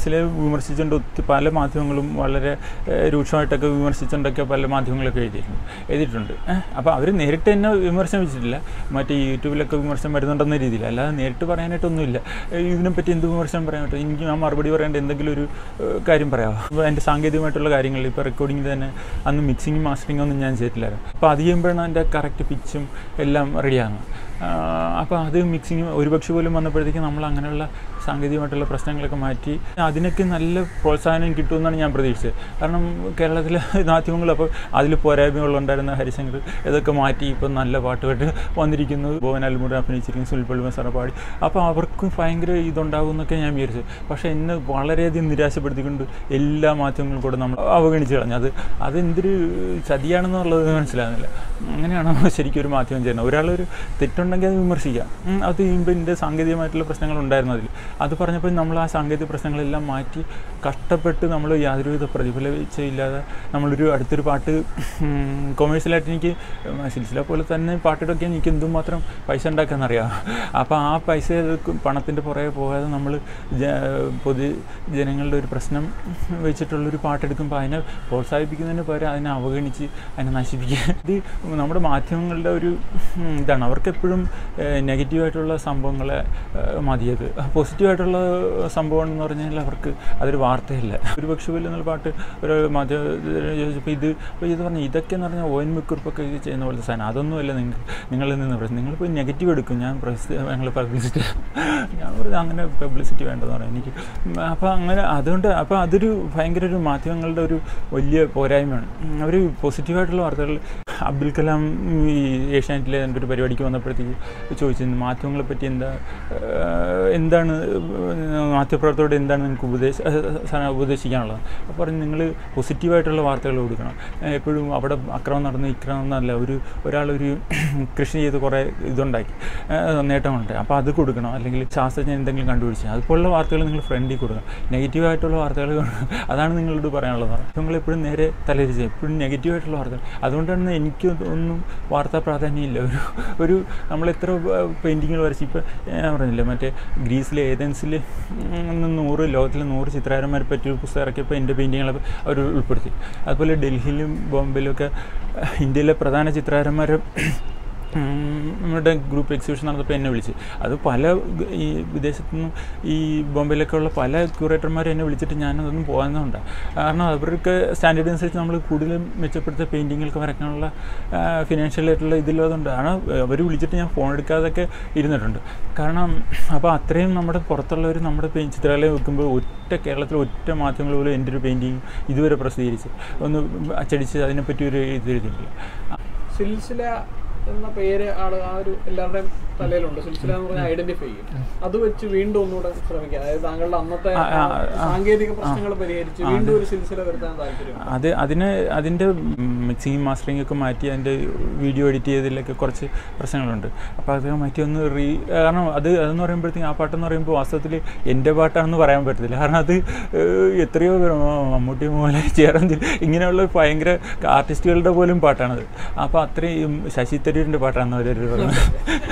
സിനിസിലെ വിമർശിച്ചുകൊണ്ട് ഒത്തിരി പല മാധ്യമങ്ങളും വളരെ ഏഹ്, രൂക്ഷമായിട്ടൊക്കെ വിമർശിച്ചുകൊണ്ടൊക്കെ പല മാധ്യമങ്ങളൊക്കെ എഴുതിയിട്ടുണ്ട് എഴുതിയിട്ടുണ്ട് അപ്പോൾ അവർ നേരിട്ട് എന്നെ വിമർശനം വെച്ചിട്ടില്ല മറ്റേ യൂട്യൂബിലൊക്കെ വിമർശനം വരുന്നുണ്ടെന്ന രീതിയിൽ അല്ലാതെ നേരിട്ട് പറയാനായിട്ടൊന്നുമില്ല ഏഹ്, ഇതിനെപ്പറ്റി എന്ത് വിമർശനം പറയാൻ പറ്റും എനിക്ക് ഞാൻ മറുപടി പറയേണ്ട എന്തെങ്കിലും ഒരു ഏഹ്, കാര്യം പറയാമോ അപ്പോൾ എൻ്റെ സാങ്കേതികമായിട്ടുള്ള കാര്യങ്ങൾ ഇപ്പോൾ റെക്കോർഡിങ്ങിൽ തന്നെ അന്ന് മിക്സിങ്ങും മാസ്റ്ററിങ്ങും ഒന്നും ഞാൻ ചെയ്തിട്ടില്ലായിരുന്നു അപ്പോൾ അത് ചെയ്യുമ്പോഴാണ് എൻ്റെ കറക്റ്റ് പിച്ചും എല്ലാം റെഡിയാകുന്നത് അപ്പോൾ അത് മിക്സിങ് ഒരുപക്ഷെ പോലും വന്നപ്പോഴത്തേക്ക് നമ്മൾ അങ്ങനെയുള്ള സാങ്കേതികമായിട്ടുള്ള പ്രശ്നങ്ങളൊക്കെ മാറ്റി അതിനൊക്കെ നല്ല പ്രോത്സാഹനം കിട്ടുമെന്നാണ് ഞാൻ പ്രതീക്ഷിച്ചത് കാരണം കേരളത്തിലെ മാധ്യമങ്ങൾ അപ്പോൾ അതിൽ പോരായ്മകളുണ്ടായിരുന്ന ഹരിശങ്കർ ഇതൊക്കെ മാറ്റി ഇപ്പം നല്ല പാട്ടുമായിട്ട് വന്നിരിക്കുന്നു ഭുവൻ അൽമുറ അഭിനയിച്ചിരിക്കുന്നു സുൽപ്പൽ മസാറ പാടി അപ്പോൾ അവർക്കും ഭയങ്കര ഇതുണ്ടാകും എന്നൊക്കെ ഞാൻ വിചാരിച്ചു പക്ഷേ എന്നെ വളരെയധികം നിരാശപ്പെടുത്തിക്കൊണ്ട് എല്ലാ മാധ്യമങ്ങളും കൂടെ നമ്മൾ അവഗണിച്ച് കളഞ്ഞു അത് അതെന്തൊരു ചതിയാണെന്നുള്ളത് മനസ്സിലാകുന്നില്ല അങ്ങനെയാണോ ശരിക്കും ഒരു മാധ്യമം ചെയ്യുന്നത് ഒരാളൊരു തെറ്റുണ്ടെങ്കിൽ അത് വിമർശിക്കാം ഉം, അത് ചെയ്യുമ്പോൾ എൻ്റെ സാങ്കേതികമായിട്ടുള്ള പ്രശ്നങ്ങൾ ഉണ്ടായിരുന്നു അതിൽ അത് പറഞ്ഞപ്പോൾ നമ്മൾ ആ സാങ്കേതിക പ്രശ്നങ്ങളെല്ലാം മാറ്റി കഷ്ടപ്പെട്ട് നമ്മൾ യാതൊരുവിധ പ്രതിഫലയില്ലാതെ നമ്മളൊരു അടുത്തൊരു പാട്ട് കൊമേഴ്സ്യലായിട്ട് എനിക്ക് സിൽസില പോലെ തന്നെ പാട്ടിടൊക്കെ എനിക്ക് എന്തുമാത്രം പൈസ ഉണ്ടാക്കാമെന്നറിയാം അപ്പോൾ ആ പൈസ പണത്തിൻ്റെ പുറകെ പോകാതെ നമ്മൾ പൊതു ജനങ്ങളുടെ ഒരു പ്രശ്നം വെച്ചിട്ടുള്ളൊരു പാട്ടെടുക്കുമ്പോൾ അതിനെ പ്രോത്സാഹിപ്പിക്കുന്നതിന് പകരം അതിനെ അവഗണിച്ച് അതിനെ നശിപ്പിക്കുക ഇത് നമ്മുടെ മാധ്യമങ്ങളുടെ ഒരു ഉം, ഇതാണ് അവർക്ക് എപ്പോഴും നെഗറ്റീവായിട്ടുള്ള സംഭവങ്ങളെ ഏഹ്, മതിയത് പോസിറ്റീവായിട്ടുള്ള സംഭവം എന്ന് പറഞ്ഞാൽ അവർക്ക് അതൊരു വാർത്തയില്ല ഒരു പക്ഷേ പോലും എന്നുള്ള പാട്ട് ഒരു മാധ്യമ ചോദിച്ചപ്പോൾ ഇത് അപ്പോൾ ഇത് പറഞ്ഞു ഇതൊക്കെ എന്ന് പറഞ്ഞാൽ ഓൻ മിക്കുറിപ്പൊക്കെ ഇത് ചെയ്യുന്ന പോലത്തെ സാധനം അതൊന്നുമല്ല നിങ്ങൾ നിങ്ങളിൽ നിന്ന് പ്രശ്നം നിങ്ങളിപ്പോൾ നെഗറ്റീവ് എടുക്കും ഞാൻ പ്രസ് ഞങ്ങൾ പബ്ലിസിറ്റി ഞാൻ പറഞ്ഞു അങ്ങനെ പബ്ലിസിറ്റി വേണ്ടെന്ന് പറഞ്ഞു എനിക്ക് അപ്പോൾ അങ്ങനെ അതുകൊണ്ട് അപ്പോൾ അതൊരു ഭയങ്കര ഒരു മാധ്യമങ്ങളുടെ ഒരു വലിയ പോരായ്മയാണ് അവർ പോസിറ്റീവായിട്ടുള്ള വാർത്തകൾ അബ്ദുൽ കലാം ഈ ഏഷ്യാനെറ്റിലെ എൻ്റെ ഒരു പരിപാടിക്ക് വന്നപ്പോഴത്തേക്ക് ചോദിച്ചിരുന്നു മാധ്യമങ്ങളെ പറ്റി എന്താ ഏഹ്, എന്താണ് മാധ്യമപ്രവർത്തകരോട് എന്താണ് നിങ്ങൾക്ക് ഉപദേശ ഏഹ്, ഉപദേശിക്കാനുള്ളത് അപ്പോൾ പറഞ്ഞു നിങ്ങൾ പോസിറ്റീവായിട്ടുള്ള വാർത്തകൾ കൊടുക്കണം ഏഹ്, എപ്പോഴും അവിടെ അക്രമം നടന്നു ഇക്രമം എന്നല്ല ഒരു ഒരാളൊരു കൃഷി ചെയ്ത് കുറേ ഇതുണ്ടാക്കി ഏഹ്, നേട്ടങ്ങളുണ്ട് അപ്പോൾ അത് കൊടുക്കണം അല്ലെങ്കിൽ ശാസ്ത്രജ്ഞൻ എന്തെങ്കിലും കണ്ടുപിടിച്ചു അതുപോലുള്ള വാർത്തകൾ നിങ്ങൾ ഫ്രണ്ടിൽ കൊടുക്കണം നെഗറ്റീവായിട്ടുള്ള വാർത്തകൾ അതാണ് നിങ്ങളോട് പറയാനുള്ളത് നിങ്ങൾ എപ്പോഴും നേരെ തലരിച്ച് എപ്പോഴും നെഗറ്റീവായിട്ടുള്ള വാർത്തകൾ അതുകൊണ്ടാണ് എനിക്ക് ഒന്നും വാർത്താ പ്രാധാന്യമില്ല ഒരു ഒരു നമ്മൾ എത്ര പെയിൻറ്റിങ്ങുകൾ വരച്ച് ഇപ്പോൾ ഞാൻ പറഞ്ഞില്ലേ മറ്റേ ഗ്രീസിലെ ഏതൻസിൽ നൂറ് ലോകത്തിലെ നൂറ് ചിത്രകാരന്മാരെ പറ്റി ഒരു പുസ്തകം ഇറക്കിയപ്പോൾ എൻ്റെ പെയിൻറ്റിങ്ങുകളൊക്കെ അവർ ഉൾപ്പെടുത്തി അതുപോലെ ഡൽഹിയിലും ബോംബെയിലും ഒക്കെ ഇന്ത്യയിലെ പ്രധാന ചിത്രകാരന്മാരെ ഉം, നമ്മുടെ ഗ്രൂപ്പ് എക്സിബിഷൻ നടന്നപ്പോൾ എന്നെ വിളിച്ച് അത് പല ഗ- ഈ വിദേശത്തു നിന്നും ഈ ബോംബെയിലൊക്കെ ഉള്ള പല ക്യൂറേറ്റർമാർ എന്നെ വിളിച്ചിട്ട് ഞാനതൊന്നും പോകുന്നുണ്ട് കാരണം അവർക്ക് സ്റ്റാൻഡേർഡ് അനുസരിച്ച് നമ്മൾ കൂടുതൽ മെച്ചപ്പെടുത്ത പെയിൻറ്റിങ്ങുകൾക്ക് വരയ്ക്കാനുള്ള ഫിനാൻഷ്യൽ ആയിട്ടുള്ള ഇതിലുള്ളതുകൊണ്ട് കാരണം അവർ വിളിച്ചിട്ട് ഞാൻ ഫോൺ എടുക്കാതൊക്കെ ഇരുന്നിട്ടുണ്ട് കാരണം അപ്പോൾ അത്രയും നമ്മുടെ പുറത്തുള്ളവർ നമ്മുടെ പെയിൻ ചിത്രകലയെ വെക്കുമ്പോൾ ഒറ്റ കേരളത്തിലെ ഒറ്റ മാധ്യമങ്ങൾ പോലും എൻ്റെ ഒരു പെയിൻറ്റിങ് ഇതുവരെ പ്രസിദ്ധീകരിച്ച് ഒന്ന് അച്ചടിച്ച് അതിനെപ്പറ്റി ഒരു ഇത് എഴുതിയിട്ടില്ല സിൽസില എന്ന പേര് ആള് ആ ഒരു എല്ലാവരുടെയും തലയിലുണ്ട് സിൽസില എന്ന് പറഞ്ഞാൽ ഐഡന്റിഫൈ ചെയ്യും അത് വെച്ച് വീണ്ടും ഒന്നുകൂടെ ശ്രമിക്കുക അതായത് താങ്കളുടെ അന്നത്തെ ആ, ആ, ആ. സാങ്കേതിക പ്രശ്നങ്ങൾ പരിഹരിച്ച് വീണ്ടും ഒരു സിൽസില വരുത്താൻ താല്പര്യം അത് അതിന് അതിൻ്റെ മിക്സിങ് മാസ്റ്ററിങ് ഒക്കെ മാറ്റി അതിൻ്റെ വീഡിയോ എഡിറ്റ് ചെയ്തതിലൊക്കെ കുറച്ച് പ്രശ്നങ്ങളുണ്ട് അപ്പോൾ അത് മാറ്റി ഒന്ന് റീ കാരണം അത് അതെന്ന് പറയുമ്പോഴത്തേക്കും ആ പാട്ടെന്ന് പറയുമ്പോൾ വാസ്തവത്തിൽ എൻ്റെ പാട്ടാണെന്ന് പറയാൻ പറ്റത്തില്ല കാരണം അത് ഏഹ്, എത്രയോ പേര് ആ, മമ്മൂട്ടി പോലെ ചേർന്ന് ഇങ്ങനെയുള്ള ഭയങ്കര ആർട്ടിസ്റ്റുകളുടെ പോലും പാട്ടാണത് അപ്പോൾ അത്രയും ശശി തരൂരിൻ്റെ പാട്ടാണെന്ന് അവർ പറയുന്നത്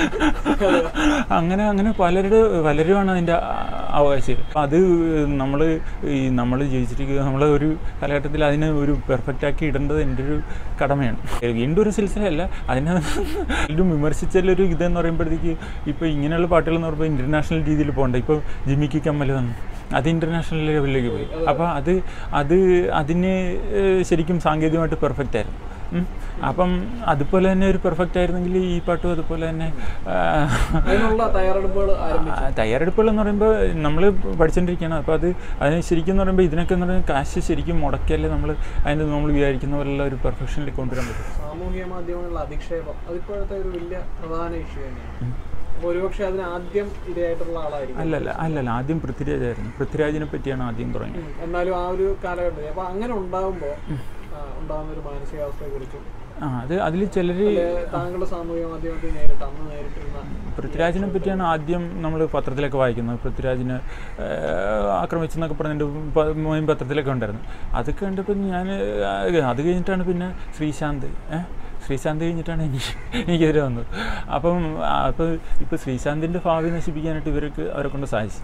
അങ്ങനെ അങ്ങനെ പലരുടെ പലരുമാണ് അതിൻ്റെ അവകാശം അത് നമ്മൾ ഈ നമ്മൾ ജീവിച്ചിരിക്കുക നമ്മൾ ഒരു കാലഘട്ടത്തിൽ അതിനെ ഒരു പെർഫെക്റ്റ് ആക്കി ഇടേണ്ടത് എൻ്റെ ഒരു കടമയാണ് വീണ്ടും ഒരു സിൽസിലല്ല അതിനെ വീണ്ടും വിമർശിച്ചാലൊരു ഇതെന്ന് പറയുമ്പോഴത്തേക്ക് ഇപ്പോൾ ഇങ്ങനെയുള്ള പാട്ടുകൾ എന്ന് പറയുമ്പോൾ ഇൻ്റർനാഷണൽ രീതിയിൽ പോകണ്ട ഇപ്പോൾ ജിമ്മിക്ക് കമ്മൽ വന്നു അത് ഇൻ്റർനാഷണൽ ലെവലിലേക്ക് പോയി അപ്പോൾ അത് അത് അതിന് ഏഹ്, ശരിക്കും സാങ്കേതികമായിട്ട് പെർഫെക്റ്റ് ആയിരുന്നു ഉം. അപ്പം അതുപോലെ തന്നെ ഒരു പെർഫെക്റ്റ് ആയിരുന്നെങ്കിൽ ഈ പാട്ടും അതുപോലെ തന്നെ ആ, അതിനുള്ള തയ്യാറെടുപ്പുകൾ ആരംഭിച്ചു ആ, തയ്യാറെടുപ്പുകൾ എന്ന് പറയുമ്പോൾ നമ്മൾ പഠിച്ചുകൊണ്ടിരിക്കുകയാണ് അപ്പോൾ അത് അതിന് ശരിക്കും എന്ന് പറയുമ്പോൾ ഇതിനൊക്കെ എന്ന് പറയുമ്പോൾ കാശ് ശരിക്കും മുടക്കിയാലേ നമ്മൾ അതിന് നമ്മൾ വിചാരിക്കുന്ന പോലുള്ള ഒരു പെർഫെക്ഷനിലേക്ക് കൊണ്ടുവരാൻ പറ്റും സാമൂഹിക മാധ്യമങ്ങളിലെ അധിക്ഷേപം അതിപ്പോഴത്തെ ഒരു വലിയ പ്രധാന ഇഷ്യൂ തന്നെയാണ് അപ്പോൾ ഒരുപക്ഷെ അതിന് ആദ്യം ഇരയായിട്ടുള്ള ആളായിരിക്കും അല്ലല്ല അല്ലല്ല ആദ്യം പൃഥ്വിരാജായിരുന്നു പൃഥ്വിരാജിനെ പറ്റിയാണ് ആദ്യം തുടങ്ങിയത് ഉം. എന്നാലും ആ ഒരു കാലഘട്ടത്തിൽ അപ്പൊ അങ്ങനെ ഉണ്ടാകുമ്പോൾ ഉണ്ടാകുന്ന ഒരു മാനസികാവസ്ഥയെ കുറിച്ചും ആ അത് അതിൽ ചിലർ താങ്കളുടെ സാമൂഹിക മാധ്യമത്തിൽ നേരിട്ട് അന്ന് നേരിട്ടിരുന്ന പൃഥ്വിരാജിനെ പറ്റിയാണ് ആദ്യം നമ്മൾ പത്രത്തിലൊക്കെ വായിക്കുന്നത് പൃഥ്വിരാജിനെ ഏഹ്, ആക്രമിച്ചെന്നൊക്കെ പറഞ്ഞിട്ട് പ- മോയും പത്രത്തിലൊക്കെ ഉണ്ടായിരുന്നു അതൊക്കെ കണ്ടപ്പോൾ ഞാൻ അത് കഴിഞ്ഞിട്ടാണ് പിന്നെ ശ്രീശാന്ത് ഏഹ് ശ്രീശാന്ത് കഴിഞ്ഞിട്ടാണ് എനിക്ക് എനിക്കെതിരെ വന്നത് അപ്പം അപ്പോൾ ഇപ്പോൾ ശ്രീശാന്തിൻ്റെ ഭാവി നശിപ്പിക്കാനായിട്ട് ഇവർക്ക് അവരെ കൊണ്ട് സാധിച്ചു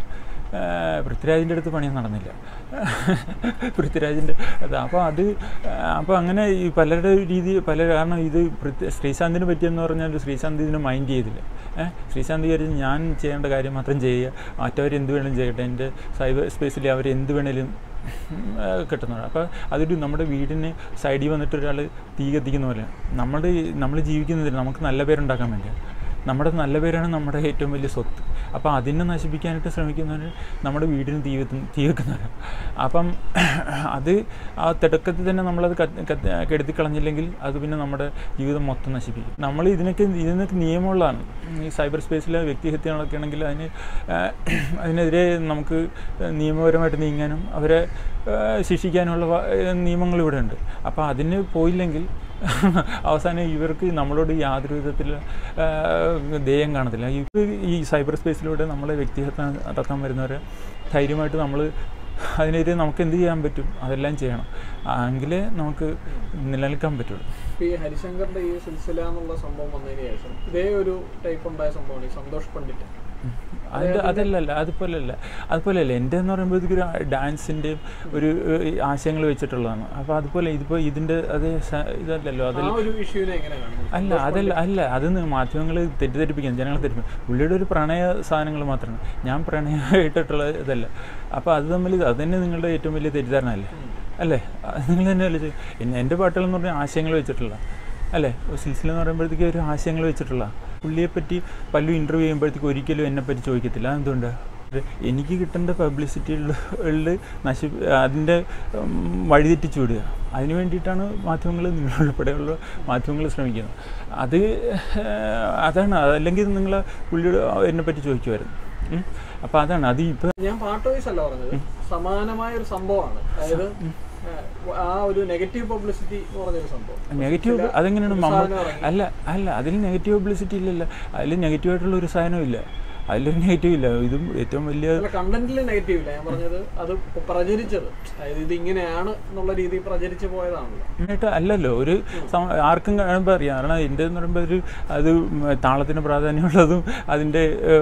ആ, പൃഥ്വിരാജിൻ്റെ അടുത്ത് പണിയൊന്നും നടന്നില്ല പൃഥ്വിരാജിൻ്റെ അത് അപ്പോൾ അത് അപ്പോൾ അങ്ങനെ ഈ പലരുടെ രീതി പല കാരണം ഇത് പൃഥ്വി ശ്രീശാന്തിന് പറ്റിയെന്ന് പറഞ്ഞാൽ ശ്രീശാന്ത് ഇതിന് മൈൻഡ് ചെയ്തില്ല ഏഹ് ശ്രീശാന്ത് വിചാരിച്ച് ഞാൻ ചെയ്യേണ്ട കാര്യം മാത്രം ചെയ്യുക മറ്റവർ എന്ത് വേണമെങ്കിലും ചെയ്യട്ടെ എൻ്റെ സൈബർ സ്പേസിൽ അവർ എന്ത് വേണേലും കിട്ടുന്നത് അപ്പോൾ അതൊരു നമ്മുടെ വീടിന് സൈഡിൽ വന്നിട്ട് ഒരാൾ തീ കത്തിക്കുന്ന പോലെ നമ്മുടെ ഈ- നമ്മൾ ജീവിക്കുന്നതിന് നമുക്ക് നല്ല പേരുണ്ടാക്കാൻ വേണ്ടിയാണ് നമ്മുടെ നല്ല പേരാണ് നമ്മുടെ ഏറ്റവും വലിയ സ്വത്ത് അപ്പോൾ അതിനെ നശിപ്പിക്കാനായിട്ട് ശ്രമിക്കുന്നവർ നമ്മുടെ വീടിന് തീ വെത്തും തീ വെക്കുന്നവരാണ് അപ്പം അത് ആ തിടക്കത്തിൽ തന്നെ നമ്മളത് കത്ത് കത്ത് കെടുത്തി കളഞ്ഞില്ലെങ്കിൽ അത് പിന്നെ നമ്മുടെ ജീവിതം മൊത്തം നശിപ്പിക്കും നമ്മൾ ഇതിനൊക്കെ ഇതിനൊക്കെ നിയമമുള്ളതാണ് ഈ സൈബർ സ്പേസിലെ വ്യക്തിഹത്യകളൊക്കെ ആണെങ്കിൽ അതിന് ആ, അതിനെതിരെ നമുക്ക് നിയമപരമായിട്ട് നീങ്ങാനും അവരെ ആ, ശിക്ഷിക്കാനുള്ള വ- നിയമങ്ങൾ ഇവിടെ ഉണ്ട് അപ്പോൾ അതിന് പോയില്ലെങ്കിൽ അവസാനം ഇവർക്ക് നമ്മളോട് യാതൊരു വിധത്തിലുള്ള ദേയം കാണത്തില്ല ഇവർ ഈ സൈബർ സ്പേസിലൂടെ നമ്മളെ വ്യക്തിഹത്യം തത്താൻ വരുന്നവരെ ധൈര്യമായിട്ട് നമ്മൾ അതിനെതിരെ നമുക്ക് എന്ത് ചെയ്യാൻ പറ്റും അതെല്ലാം ചെയ്യണം എങ്കിലേ നമുക്ക് നിലനിൽക്കാൻ പറ്റുള്ളൂ ഇപ്പൊ ഈ ഹരിശങ്കറിന്റെ ഈ സിൽസില എന്നുള്ള സംഭവം വന്നതിന് ശേഷം ഇതേ ഒരു ടൈപ്പ് ഉണ്ടായ സംഭവമാണ് ഈ സന്തോഷ് പണ്ഡിറ്റ് അത് അതല്ലല്ല അതുപോലെയല്ല അതുപോലെയല്ല എൻ്റെ എന്ന് പറയുമ്പോഴത്തേക്ക് ഒരു ഡാൻസിൻ്റെയും ഒരു ഏഹ്, ആശയങ്ങൾ വെച്ചിട്ടുള്ളതാണ് അപ്പോൾ അതുപോലെ ഇതിപ്പോൾ ഇതിൻ്റെ അതേ സ- ഇതല്ലല്ലോ ആ അതിൽ ഒരു ഇഷ്യൂവിനെ എങ്ങനെ കാണുന്നു അല്ല അതല്ല അല്ല അത് മാധ്യമങ്ങൾ തെറ്റിദ്ധരിപ്പിക്കാൻ ജനങ്ങളെ തെറ്റിപ്പിക്കും പുള്ളിയുടെ ഒരു പ്രണയ സാധനങ്ങൾ മാത്രമാണ് ഞാൻ പ്രണയമായിട്ടുള്ള ഇതല്ല അപ്പോൾ അത് തമ്മിൽ അത് തന്നെ നിങ്ങളുടെ ഏറ്റവും വലിയ തെറ്റിദ്ധാരണ അല്ലേ അല്ലേ അത് നിങ്ങൾ തന്നെ അല്ലേ ചെയ്യും. പിന്നെ എൻ്റെ പാട്ടുകളെന്ന് പറഞ്ഞാൽ ആശയങ്ങൾ വെച്ചിട്ടുള്ള അല്ലേ സിൽസില എന്ന് പറയുമ്പോഴത്തേക്ക് ഒരു ആശയങ്ങൾ വെച്ചിട്ടുള്ള പുള്ളിയെപ്പറ്റി പലരും ഇൻ്റർവ്യൂ ചെയ്യുമ്പോഴത്തേക്ക് ഒരിക്കലും എന്നെപ്പറ്റി ചോദിക്കത്തില്ല എന്തുകൊണ്ട് എനിക്ക് കിട്ടേണ്ട പബ്ലിസിറ്റികളിൽ നശി അതിൻ്റെ ഉം, വഴിതെറ്റിച്ചു വിടുക അതിന് വേണ്ടിയിട്ടാണ് മാധ്യമങ്ങൾ നിങ്ങളുൾപ്പെടെയുള്ള മാധ്യമങ്ങൾ ശ്രമിക്കുന്നത് അത് ഏഹ്, അതാണ് അതല്ലെങ്കിൽ നിങ്ങൾ പുള്ളിയോട് എന്നെപ്പറ്റി ചോദിക്കുമായിരുന്നു ഉം. അപ്പോൾ അതാണ് അത് ഇപ്പോൾ ഞാൻ പാട്ട് വൈസ് അല്ല പറഞ്ഞത് സമാനമായ ഒരു സംഭവമാണ് അതായത് ഏഹ്, ആ ഒരു നെഗറ്റീവ് പബ്ലിസിറ്റി എന്ന് പറഞ്ഞൊരു സംഭവം നെഗറ്റീവ് ചില- അതെങ്ങനെയാണ് ഒരു മമ്മ സാധനം ഇറങ്ങി. അല്ല അല്ല അതിൽ നെഗറ്റീവ് പബ്ലിസിറ്റി ഇല്ലല്ലോ അതിൽ നെഗറ്റീവായിട്ടുള്ള ഒരു സാധനവും ഇല്ല അതിലൊരു നെഗറ്റീവ് ഇല്ല ഇതും ഏറ്റവും വലിയ അല്ല കണ്ടന്റിൽ നെഗറ്റീവ് ഇല്ല ഞാൻ പറഞ്ഞത് അത് പ്രചരിച്ചത് അതായത് ഇത് ഇങ്ങനെയാണ് എന്നുള്ള രീതിയിൽ പ്രചരിച്ചു പോയതാണല്ലോ ആയിട്ട് അല്ലല്ലോ ഒരു സം- ആർക്കും കാണുമ്പോൾ അറിയാം കാരണം എൻ്റെ എന്ന് പറയുമ്പോൾ ഒരു അത് ഉം താളത്തിന് പ്രാധാന്യമുള്ളതും അതിൻ്റെ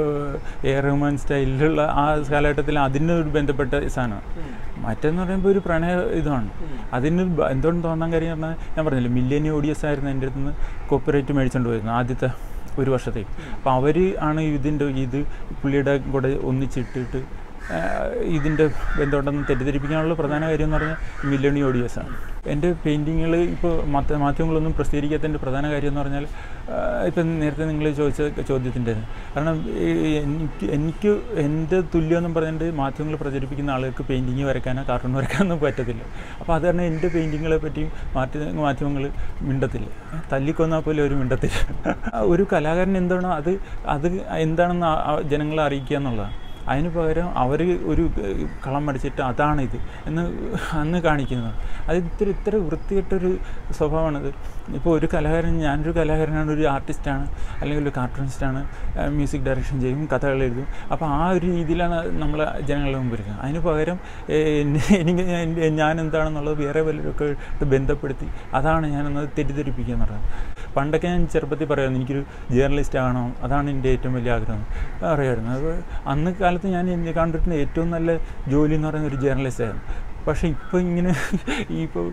എ റഹ്മാൻ സ്റ്റൈലിലുള്ള ആ കാലഘട്ടത്തിൽ അതിനൊരു ബന്ധപ്പെട്ട സാധനമാണ് മറ്റെന്ന് പറയുമ്പോൾ ഒരു പ്രണയ ഇതാണ് അതിന് ബ- എന്തുകൊണ്ട് തോന്നാൻ കാര്യം പറഞ്ഞാൽ ഞാൻ പറഞ്ഞില്ല മില്ലേനി ഓഡിയൻസ് ആയിരുന്നു എൻ്റെ അടുത്ത് നിന്ന് കോപ്പറേറ്റ് മേടിച്ചുകൊണ്ട് പോയിരുന്നത് ആദ്യത്തെ ഒരു വർഷത്തേക്ക് അപ്പോൾ അവർ ആണ് ഇതിൻ്റെ ഇത് പുള്ളിയുടെ കൂടെ ഒന്നിച്ചിട്ടിട്ട് ആ, ഇതിൻ്റെ ബന്ധമുണ്ടെന്ന് തെറ്റിദ്ധരിപ്പിക്കാനുള്ള പ്രധാന കാര്യം എന്ന് പറഞ്ഞാൽ മില്യണി ഓഡിയൻസാണ് എൻ്റെ പെയിൻറ്റിങ്ങുകൾ ഇപ്പോൾ മത്ത മാധ്യമങ്ങളൊന്നും പ്രസിദ്ധീകരിക്കാത്തതിൻ്റെ പ്രധാന കാര്യം എന്ന് പറഞ്ഞാൽ ആ, ഇപ്പം നേരത്തെ നിങ്ങൾ ചോദിച്ച ചോദ്യത്തിൻ്റെ കാരണം ഈ എനിക്ക് എനിക്ക് എൻ്റെ തുല്യമെന്നും പറഞ്ഞിട്ട് മാധ്യമങ്ങൾ പ്രചരിപ്പിക്കുന്ന ആളുകൾക്ക് പെയിൻറ്റിങ് വരയ്ക്കാനോ കാർട്ടൂൺ വരയ്ക്കാനൊന്നും പറ്റത്തില്ല അപ്പോൾ അത് കാരണം എൻ്റെ പെയിൻറ്റിങ്ങുകളെ പറ്റിയും മാധ്യ മാധ്യമങ്ങൾ മിണ്ടത്തില്ല തല്ലിക്കൊന്നാൽ പോലും അവർ മിണ്ടത്തില്ല ഒരു കലാകാരൻ എന്താണോ അത് അത് എന്താണെന്ന് ആ- ആ ജനങ്ങളെ അറിയിക്കുക എന്നുള്ളതാണ് അതിന് പകരം അവർ ഒരു ഏഹ്, കളം അടിച്ചിട്ട് അതാണിത് എന്ന് അന്ന് കാണിക്കുന്നത് അത് ഇത്ര ഇത്ര വൃത്തികെട്ടൊരു സ്വഭാവമാണിത് ഇപ്പോൾ ഒരു കലാകാരൻ ഞാനൊരു കലാകാരനാണ് ഒരു ആർട്ടിസ്റ്റാണ് അല്ലെങ്കിൽ ഒരു കാർട്ടൂണിസ്റ്റാണ് മ്യൂസിക് ഡയറക്ഷൻ ചെയ്യും കഥകൾ എഴുതും അപ്പോൾ ആ ഒരു രീതിയിലാണ് നമ്മൾ ജനങ്ങളുടെ മുമ്പിൽ വരുന്നത് അതിന് പകരം ഏഹ്, എന്നെ- എനിക്ക് ഞാൻ- എൻ്റെ- ഞാൻ എന്താണെന്നുള്ളത് വേറെ വല്ലവരൊക്കെ ആയിട്ട് ബന്ധപ്പെടുത്തി അതാണ് ഞാനെന്നത് തെറ്റിദ്ധരിപ്പിക്കുക എന്ന് പറയുന്നത് പണ്ടൊക്കെ ഞാൻ ചെറുപ്പത്തിൽ പറയുമായിരുന്നു എനിക്കൊരു ജേർണലിസ്റ്റ് ആകണം അതാണ് എൻ്റെ ഏറ്റവും വലിയ ആഗ്രഹം അറിയാമായിരുന്നു അത് അന്ന് കാലത്ത് ഞാൻ എന്നെ കണ്ടിട്ടുള്ള ഏറ്റവും നല്ല ജോലി എന്ന് പറയുന്ന ഒരു ജേർണലിസ്റ്റ് ആയിരുന്നു പക്ഷേ ഇപ്പോൾ ഇങ്ങനെ ഇപ്പോൾ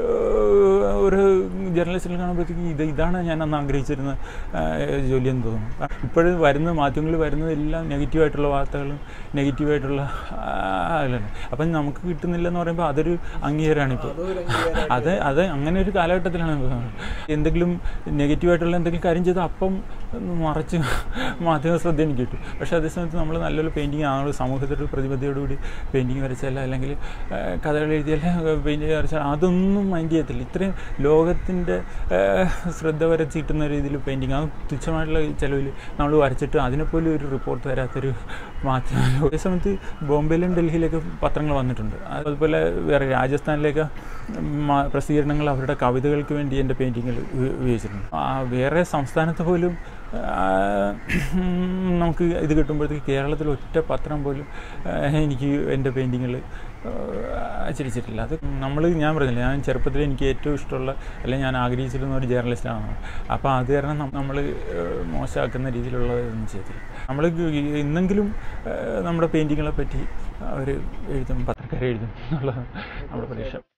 ഒരു ജേർണലിസ്റ്റിൽ കാണുമ്പോഴത്തേക്ക് ഇത് ഇതാണ് ഞാൻ അന്ന് ആഗ്രഹിച്ചിരുന്ന ഏഹ്, ജോലിയെന്ന് തോന്നുന്നു ഇപ്പോഴും വരുന്ന മാധ്യമങ്ങളിൽ വരുന്നതെല്ലാം നെഗറ്റീവായിട്ടുള്ള വാർത്തകളും നെഗറ്റീവായിട്ടുള്ള ആളുകളാണ് അപ്പം നമുക്ക് കിട്ടുന്നില്ലെന്ന് പറയുമ്പോൾ അതൊരു അംഗീകാരമാണ് ഇപ്പോൾ അതൊരു അംഗീകാരമായിട്ട് അത് അത് അങ്ങനെ ഒരു കാലഘട്ടത്തിലാണ് ഇപ്പൊ. എന്തെങ്കിലും നെഗറ്റീവായിട്ടുള്ള എന്തെങ്കിലും കാര്യം ചെയ്താൽ അപ്പം മറച്ച് മാധ്യമ ശ്രദ്ധ എനിക്ക് കിട്ടും പക്ഷേ അതേസമയത്ത് നമ്മൾ നല്ലൊരു പെയിൻറ്റിങ് ആണല്ലോ സമൂഹത്തിൻ്റെ പ്രതിബദ്ധതയോടുകൂടി പെയിൻറ്റിങ് വരച്ചാൽ അല്ലെങ്കിൽ ഏഹ്, കഥകൾ എഴുതിയാൽ പെയിൻറ്റിങ് വരച്ചാൽ അതൊന്നും മൈൻഡ് ചെയ്യത്തില്ല ഇത്രയും ലോകത്തിൻ്റെ ശ്രദ്ധ വരച്ച് കിട്ടുന്ന രീതിയിൽ പെയിൻറ്റിങ് അത് തുച്ഛമായിട്ടുള്ള ചിലവിൽ നമ്മൾ വരച്ചിട്ട് അതിനെപ്പോലും ഒരു റിപ്പോർട്ട് തരാത്തൊരു മാധ്യമം അതേസമയത്ത് ബോംബെയിലും ഡൽഹിയിലൊക്കെ പത്രങ്ങൾ വന്നിട്ടുണ്ട് അതുപോലെ വേറെ രാജസ്ഥാനിലേക്ക് മ- പ്രസിദ്ധീകരണങ്ങൾ അവരുടെ കവിതകൾക്ക് വേണ്ടി എൻ്റെ പെയിൻറ്റിങ്ങൾ ഉപയോഗിച്ചിട്ടുണ്ട് ആ വേറെ സംസ്ഥാനത്ത് പോലും ആ, നമുക്ക് ഇത് കിട്ടുമ്പോഴത്തേക്ക് കേരളത്തിൽ ഒറ്റ പത്രം പോലും ആ, എനിക്ക് എൻ്റെ പെയിൻറ്റിങ്ങൾ ആചരിച്ചിട്ടില്ല അത് നമ്മൾ ഞാൻ പറഞ്ഞില്ല ഞാൻ ചെറുപ്പത്തിൽ എനിക്ക് ഏറ്റവും ഇഷ്ടമുള്ള അല്ലെങ്കിൽ ഞാൻ ആഗ്രഹിച്ചിരുന്ന ഒരു ജേർണലിസ്റ്റാണ് അപ്പോൾ അത് കാരണം നമ്മൾ മോശമാക്കുന്ന രീതിയിലുള്ളതൊന്നും ചെയ്തില്ല നമ്മൾ ഇന്നെങ്കിലും ഏഹ്, നമ്മുടെ പെയിൻറ്റിങ്ങളെ പറ്റി അവർ എഴുതും പത്രക്കാരെ എഴുതും എന്നുള്ളതാണ് നമ്മുടെ പ്രതീക്ഷ